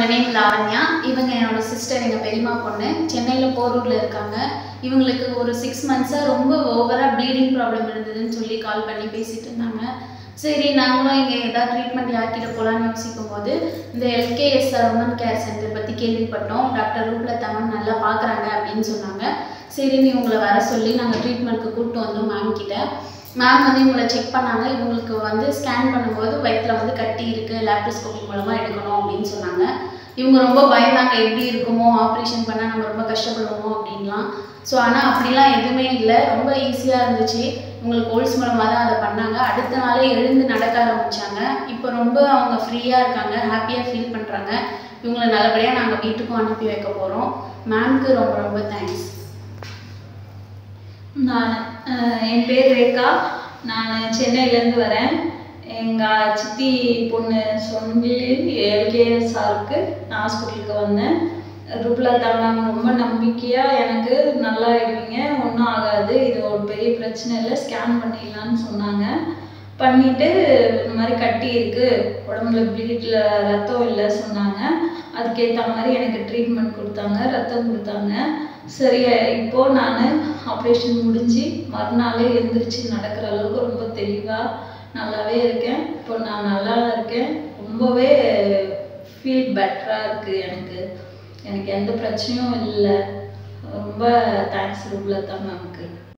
என்னோட நேம் லாவண்யா இவங்க என்னோட சிஸ்டர் எங்கள் பெரியம்மா பொண்ணு சென்னையில் போரூரில் இருக்காங்க இவங்களுக்கு ஒரு சிக்ஸ் மந்த்ஸாக ரொம்ப ஓவராக ப்ளீடிங் ப்ராப்ளம் இருந்ததுன்னு சொல்லி கால் பண்ணி பேசிட்டு இருந்தாங்க சரி நாங்களும் இங்கே ஏதாவது ட்ரீட்மெண்ட் யார்கிட்ட போகலான்னு யோசிக்கும் போது இந்த எல்கேஎஸ்ஆர் உமன் கேர் சென்டர் பற்றி கேள்விப்பட்டோம் டாக்டர் ரூப்லதாமன் நல்லா பார்க்குறாங்க அப்படின்னு சொன்னாங்க சரின்னு இவங்களை வர சொல்லி நாங்கள் ட்ரீட்மெண்ட்க்கு கூப்பிட்டு வந்தோம் மேம் கிட்ட மேம் வந்து இவங்களை செக் பண்ணாங்க இவங்களுக்கு வந்து ஸ்கேன் பண்ணும்போது வயிற்றில் வந்து கட்டி இருக்குது லேப்ரோஸ்கோபி மூலமாக எடுக்கணும் அப்படின்னு சொன்னாங்க இவங்க ரொம்ப பயந்தாங்க எப்படி இருக்குமோ ஆப்ரேஷன் பண்ணால் நம்ம ரொம்ப கஷ்டப்படுவோமோ அப்படின்லாம் ஸோ ஆனால் அப்படிலாம் எதுவுமே இல்லை ரொம்ப ஈஸியாக இருந்துச்சு இவங்களுக்கு கோல்ஸ் மூலமாக தான் அதை பண்ணாங்க அடுத்த நாளே எழுந்து நடக்க ஆரம்பித்தாங்க இப்போ ரொம்ப அவங்க ஃப்ரீயாக இருக்காங்க ஹாப்பியாக ஃபீல் பண்ணுறாங்க இவங்களை நல்லபடியாக நாங்கள் வீட்டுக்கும் அனுப்பி வைக்க போகிறோம் மேம்க்கு ரொம்ப ரொம்ப தேங்க்ஸ் நான் அஹ், என் பேர் ரேகா நான் சென்னையிலேருந்து வரேன் எங்கள் சித்தி பொண்ணு சொல்லி எல்கேஎஸ்ஆருக்கு நான் ஹாஸ்பிட்டலுக்கு வந்தேன் ரூப்லதா மேம் ரொம்ப நம்பிக்கையாக எனக்கு நல்லா ஆயிடுவீங்க ஒன்றும் ஆகாது இது ஒரு பெரிய பிரச்சனை இல்லை ஸ்கேன் பண்ணிடலான்னு சொன்னாங்க பண்ணிட்டு இந்த மாதிரி கட்டி இருக்கு உடம்புல ப்ளீட்ல ரத்தம் இல்லை சொன்னாங்க அதுக்கேற்ற மாதிரி எனக்கு ட்ரீட்மெண்ட் கொடுத்தாங்க ரத்தம் கொடுத்தாங்க சரி இப்போ நான் ஆப்ரேஷன் முடிஞ்சு மறுநாளே எந்திரிச்சு நடக்கிற அளவுக்கு ரொம்ப தெளிவாக நல்லாவே இருக்கேன் இப்போ நான் நல்லா இருக்கேன் ரொம்பவே ஃபீல் பெட்டராக இருக்குது எனக்கு எனக்கு எந்த பிரச்சனையும் இல்லை ரொம்ப தேங்க்ஸ் ரூப்லதா மேம்க்கு